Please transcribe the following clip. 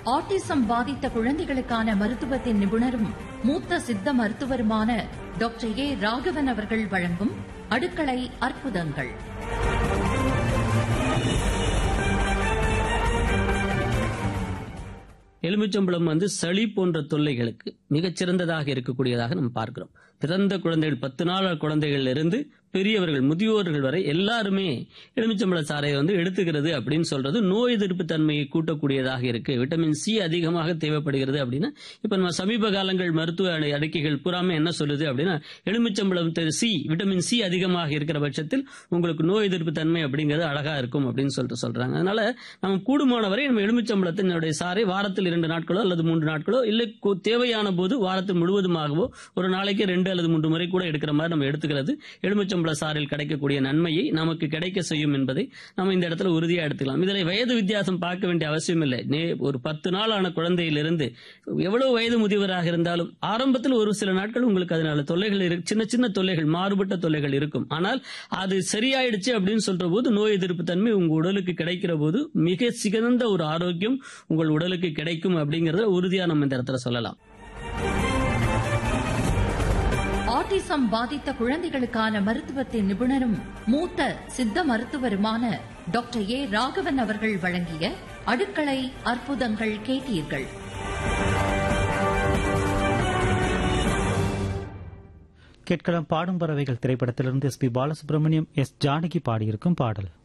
autism பாதித்த குழந்தைகளுக்கான மருத்துவத்தின் நிபுணரும் மூத்த சித்த மருத்துவருமான டாக்டர் ஏ ராகவன் அவர்கள் வழங்கும் அடுக்களை அற்புதங்கள் எலுமிச்சம்பழம் வந்து சளி போன்ற தொல்லைகளுக்கு மிகச்சிறந்ததாக இருக்கக்கூடியதாக நம்ம பார்க்கிறோம் பிறந்த குழந்தைகள் பத்து நாள் குழந்தைகள் இருந்து பெரியவர்கள் முதியோர்கள் வரை எல்லாருமே எலுமிச்சம்பழ சாறையை வந்து எடுத்துக்கிறது அப்படின்னு சொல்றது நோய் எதிர்ப்பு தன்மையை கூட்டக்கூடியதாக இருக்கு விட்டமின் சி அதிகமாக தேவைப்படுகிறது அப்படின்னா இப்ப நம்ம சமீப காலங்கள் மருத்துவ அறி- அறிக்கைகள் பூராமே என்ன சொல்லுது அப்படின்னா எலுமிச்சம்பழம் சி விட்டமின் சி அதிகமாக இருக்கிற பட்சத்தில் உங்களுக்கு நோய் எதிர்ப்பு தன்மை அப்படிங்கிறது அழகா இருக்கும் அப்படின்னு சொல்லிட்டு சொல்றாங்க அதனால நம்ம கூடுமான வரை நம்ம எலுமிச்சம்பழத்தினுடைய சாறை வாரத்தில் இரண்டு நாட்களோ அல்லது மூன்று நாட்களோ இல்லை கு- தேவையான போது வாரத்தில் முழுவதுமாகவோ ஒரு நாளைக்கு ரெண்டு அல்லது மூன்று முறை கூட எடுக்கிற மாதிரி நம்ம எடுத்துக்கிறது எலுமிச்சம்பழ சாறில் கிடைக்கக்கூடிய நன்மையை நமக்கு கிடைக்க செய்யும் என்பதை நம்ம இந்த இடத்துல உறுதியா எடுத்துக்கலாம் இதுல வயது வித்தியாசம் பார்க்க வேண்டிய அவசியம் இல்லை நே- ஒரு பத்து நாள் ஆன குழந்தையிலிருந்து எவ்வளவு வயது முதியவராக இருந்தாலும் ஆரம்பத்தில் ஒரு சில நாட்கள் உங்களுக்கு அதனால தொல்லைகள் இருக்கு சின்ன சின்ன தொல்லைகள் மாறுபட்ட தொல்லைகள் இருக்கும் ஆனால் அது சரியாயிடுச்சு அப்படின்னு சொல்ற போது நோய் எதிர்ப்பு தன்மை உங்க உடலுக்கு கிடைக்கிற போது மிக சிறந்த ஒரு ஆரோக்கியம் உங்கள் உடலுக்கு கிடைக்கும் அப்படிங்கறத உறுதியா நம்ம இந்த இடத்துல சொல்லலாம் ஆட்டிசம் பாதித்த குழந்தைகளுக்கான மருத்துவத்தின் நிபுணரும் மூத்த சித்த மருத்துவருமான டாக்டர் ஏ ராகவன் அவர்கள் வழங்கிய அடுக்களை அற்புதங்கள் கேட்டீர்கள் கேட்கலாம் பாடும் பறவைகள் திரைப்படத்திலிருந்து S P Balasubramaniam S Janaki பாடியிருக்கும் பாடல்